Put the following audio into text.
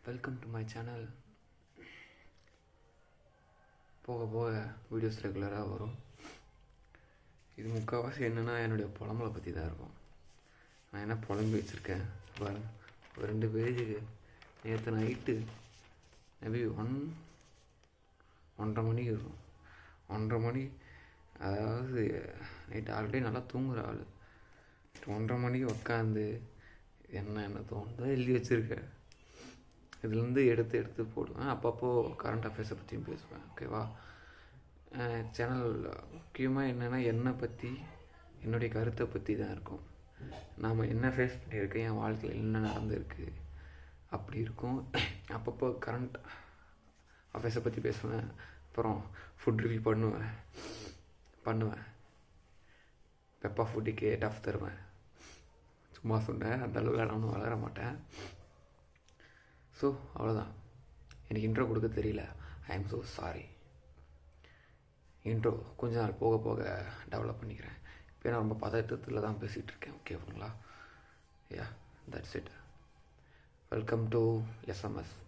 welcome to my channel போக போக videos ரெகுலராக வரும் இது முக்கால்வாசி என்னென்னா என்னுடைய புலம்பலை பற்றி தான் இருக்கும் நான் என்ன புலம்பி வச்சுருக்கேன் பாருங்க ஒரு ரெண்டு பேஜுக்கு நேற்று நைட்டு மேபி ஒன் ஒன்றரை மணிக்கு இருக்கும் ஒன்றரை மணி அதாவது நைட்டு ஆல்ரெடி நல்லா தூங்குற ஆள் ஒன்றரை மணிக்கு உட்காந்து என்ன என்ன தோணுதோ எழுதி வச்சுருக்கேன் இதுலேருந்து எடுத்து எடுத்து போடுவேன் அப்பப்போ கரண்ட் அஃபேர்ஸை பற்றியும் பேசுவேன் ஓகேவா சேனல் முக்கியமாக என்னென்னா என்னை பற்றி என்னுடைய கருத்தை பற்றி தான் இருக்கும் நாம் என்ன ஃபேஸ் பண்ணியிருக்கேன் என் வாழ்க்கையில் என்ன நடந்திருக்கு அப்படி இருக்கும் அப்பப்போ கரண்ட் அஃபேர்ஸை பற்றி பேசுவேன் அப்புறம் ஃபுட் ரிவ்யூ பண்ணுவேன் பண்ணுவேன் பெப்பா ஃபுட்டுக்கு டஃப் தருவேன் சும்மா சொன்னேன் அந்த அளவுக்கு நானும் வளர மாட்டேன் ஸோ அவ்வளோதான் எனக்கு இன்ட்ரோ கொடுக்க தெரியல I am so sorry intro கொஞ்ச நாள் போக போக டெவலப் பண்ணிக்கிறேன் இப்போ நான் ரொம்ப பதட்டத்தில் தான் பேசிகிட்டு இருக்கேன் ஓகேங்களா yeah that's it welcome to SMS